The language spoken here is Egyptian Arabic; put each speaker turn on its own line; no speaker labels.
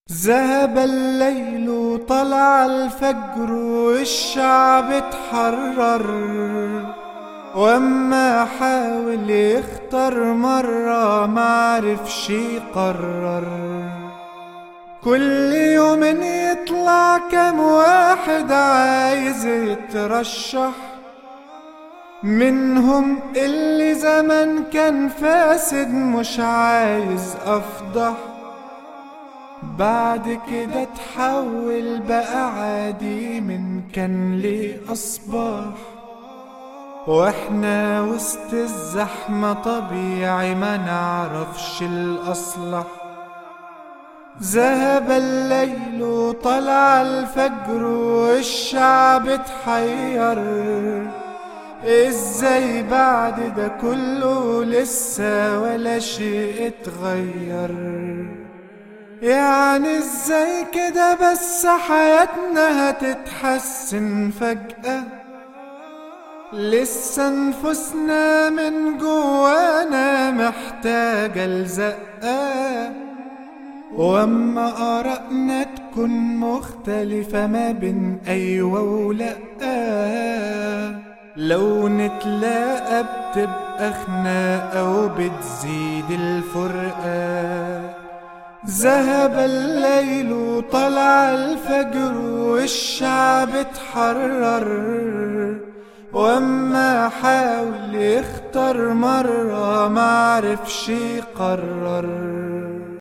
ذهب الليل وطلع الفجر والشعب اتحرر واما حاول يختار مرة معرفش يقرر كل يوم يطلع كم واحد عايز يترشح منهم اللي زمان كان فاسد مش عايز افضح بعد كده تحول بقى عادي من كان ليه أصبح واحنا وسط الزحمة طبيعي ما نعرفش الأصلح ذهب الليل وطلع الفجر والشعب اتحير ازاي بعد ده كله لسه ولا شيء اتغير يعني ازاي كده بس حياتنا هتتحسن فجأة لسه نفوسنا من جوانا محتاجة لزقة واما آرائنا تكون مختلفة ما بين أيوة ولأ لو نتلاقى بتبقى خناقة وبتزيد الفرقة ذهب الليل وطلع الفجر والشعب اتحرر واما حاول يختار مرة معرفش يقرر